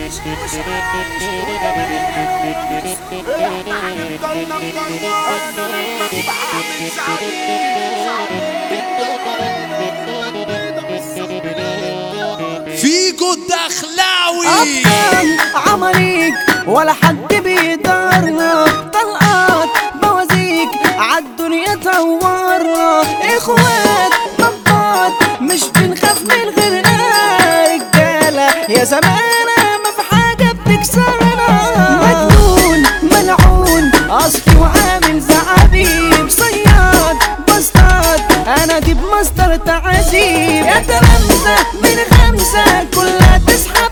فيجو الدخلاوي أبطال عماليك ولا حد بيقدرنا طلقات بوازيك عالدنيا تورنا اخوات مبات مش بنخاف من غيرنا رجالة يا زمانة ما في حاجة بتكسرنا مجنون ملعون اصلي وعامل زعابيب صياد بسطات انا دي بمصدر تعذيب يا تلامذة من خمسة كلها تسحب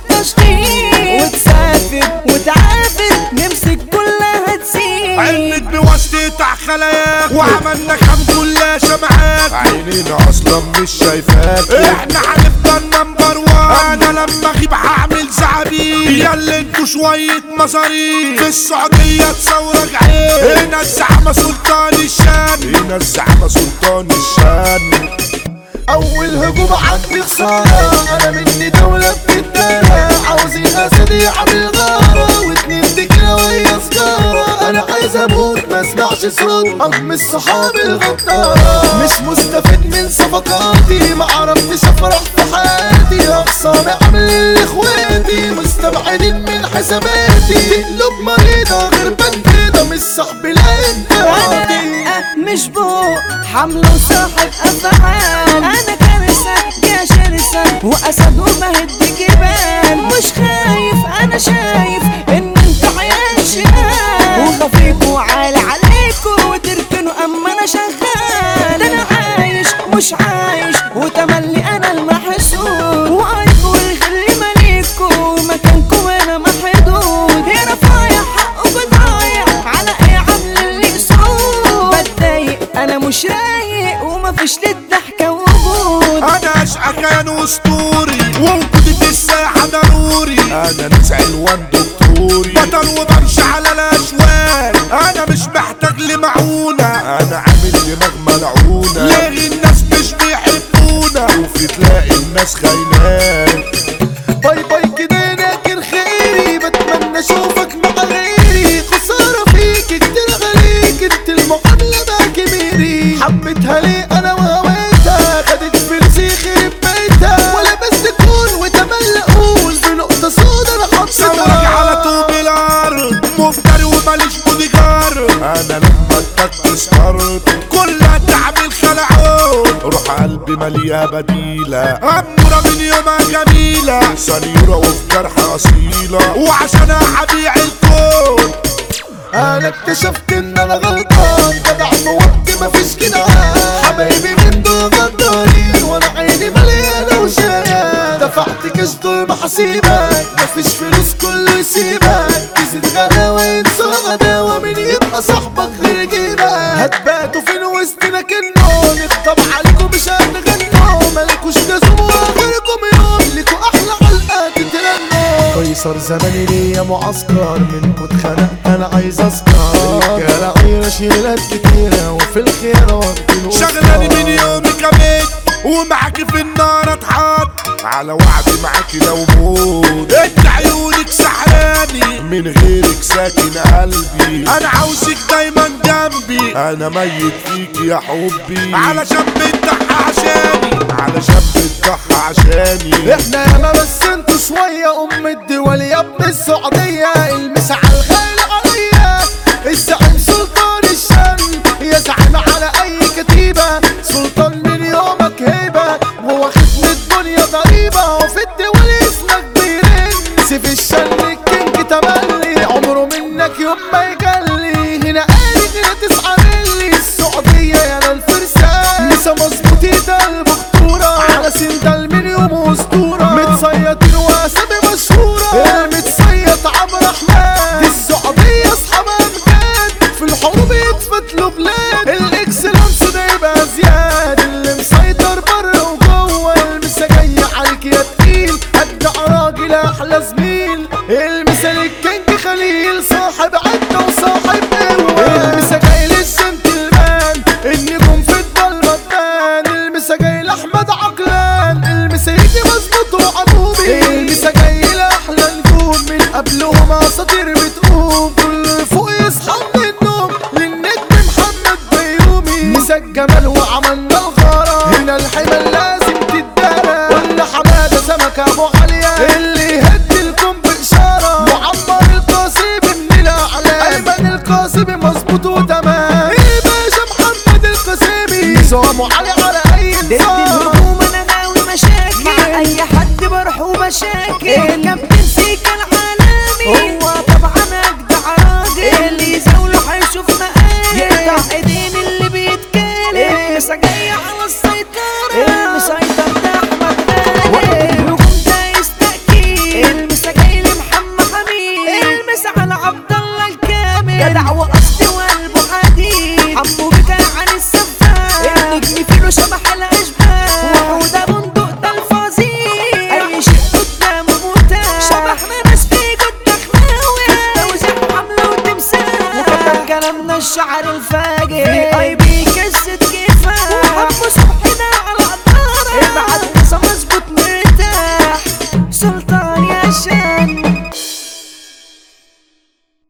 تشطيب وتسافر وتعافر نمسك كلها تسيب علمت بواسطة خلاياك وعملنا خم كلها شمعات عينينا اصلا مش شايفاك احنا هنفضل نمبر وان انا لما اغيب هعمل زعابيب يلا انتوا شوية مصاريف في السعودية تصورك عين هنا الزعمة سلطان الشان هنا الزعمة سلطان الشان اول هجوم عندي خسارة انا مني دولة بتدارى عاوزين اسدي عامل غارة واتنين دجلة وهي سجارة انا عايز اموت ما اسمعش صوت ام الصحاب الغدارة مش مستفيد من صفقاتي ما عرفتش افرح في حياتي اخصامي عامل لاخواتي مستبعدين من حساباتي تقلب مريضة غير بنديدة مش صاحبي لا انت راضي انا مش بوق حمله صاحب افعال انا كارثه يا شرسه واسد ومهد جبال مش خايف انا شايف ان انت عيال شمال وخفيف وعالي عليكوا وتركنوا اما انا شغال ده انا عايش مش عايش وتملي انا المحسود وقايكوا والغل مليكوا مكانكوا هنا محدود هنا فايح حقكوا ضايع على ايه عامل اللي صوت بتضايق انا مش رايق ومفيش للضحكه وجود انا اشقى كان اسطوري ووجودي في الساحة ضروري انا نزع الوان دكتوري بطل وبمشي على الاشوال انا مش محتاج لمعونة انا عامل دماغ ملعونة ليه الناس مش بيحبونا وفي تلاقي الناس خاينان باي باي كده ناكر خيري بتمنى اشوفك مع غيري خسارة فيك كتير عليك انت المعاملة بقى كبيري حبيتها ليه انا وهويتها خدت فلوسي خرب بيتها ولا بس تكون وتملى قول بنقطة سودا انا سوق حطيتها على طوب الارض مفتري وماليش بودي جارد انا لما اتك سهرت كلها تعمل خلعون روح قلبي مليها بديلة أمورة من يومها جميلة سنيورة وفي جرح أصيلة وعشان أبيع الكون انا اكتشفت ان انا غلطان جدع في وقت مفيش كده حبايبي من دول غدارين وانا عيني مليانه وشاية دفعت كاش دول محاسيبك مفيش فلوس كله يسيبك تزيد غلاوة ينسى غداوة مين يبقى صاحبك غير جيبك هتباتوا فين وسطنا كنو نخطب عليكم مش هنغنوا مالكوش لازم غيركم يوم ليكوا احلى علقة تتلنوا قيصر زماني ليا معسكر منكم اتخنقت انا عايز اسكر رجاله عيره شيلات كتيره وفي الخير واخدين شغلاني من يومي كبيت ومعاكي في النار اتحط على وعدي معاكي لو موت انت عيونك سحراني من غيرك ساكن قلبي انا عاوزك دايما جنبي انا ميت فيك يا حبي علشان بتضحى عشاني علشان بتضحى عشاني احنا ياما بس انتوا شوية ام الدول يا ابن السعودية المس على الغالي عليا الزعيم سلطان الشن يا زعيم على اي كتيبة سلطان من يومك هيبة وواخد من الدنيا ضريبة وفي الدول اسمك بيرن سيف الشن الكينج تملي عمره منك يوم ما يجلي هنا قالي هنا تسعى ملي السعودية يا الفرسان لسه مظبوطين ده البخطورة على سندال من يوم اسطورة متصيطين واسامي مشهورة المتصيط عمرو احمد دي السعودية اصحابها امجاد في الحروب يتفتلوا بلاد الاكسلانس ده يبقى زياد اللي مسيطر بره وجوه المسا جاي عليك يا تقيل ابدع راجل احلى زميل المثال الكينج خليل صاحب عدة وصاحب قوة المسا جاي للجنتلمان النجوم في الضلمة تبان المسا جاي لاحمد عقلان المسا يجي مظبوط وعمومي المسا جاي لاحلى نجوم اسمك ابو عليا اللي يهد لكم باشاره معمر القاسم من الاعلام ايمن القاسم مظبوط وتمام ايه باشا محمد القاسمي نظامه علي على اي ضد انسان الهجوم انا غاوي مشاكل مع اي حد بروح ومشاكل الكابتن سيكا العالمي هو طبعا اجدع راجل اللي يزاوله هيشوف مقالب يقطع ايدين اللي بيتكلم المسا جاية على السيطرة المسيطر ده احمد غالب الهجوم ده يستأكيد المسا جاي لمحمد حميد المسا على عبد الله الكامل جدع واصلي وقلبه حديد حمو بك عن السفاح النجم فيه شبح الاشباح وحوده بندق ده الفظيع اي شيء قدامه متاح شبحنا ناس فيه جد خلاوي توزيع حمله وتمساح وكتب كلامنا الشعر الفاجر في اي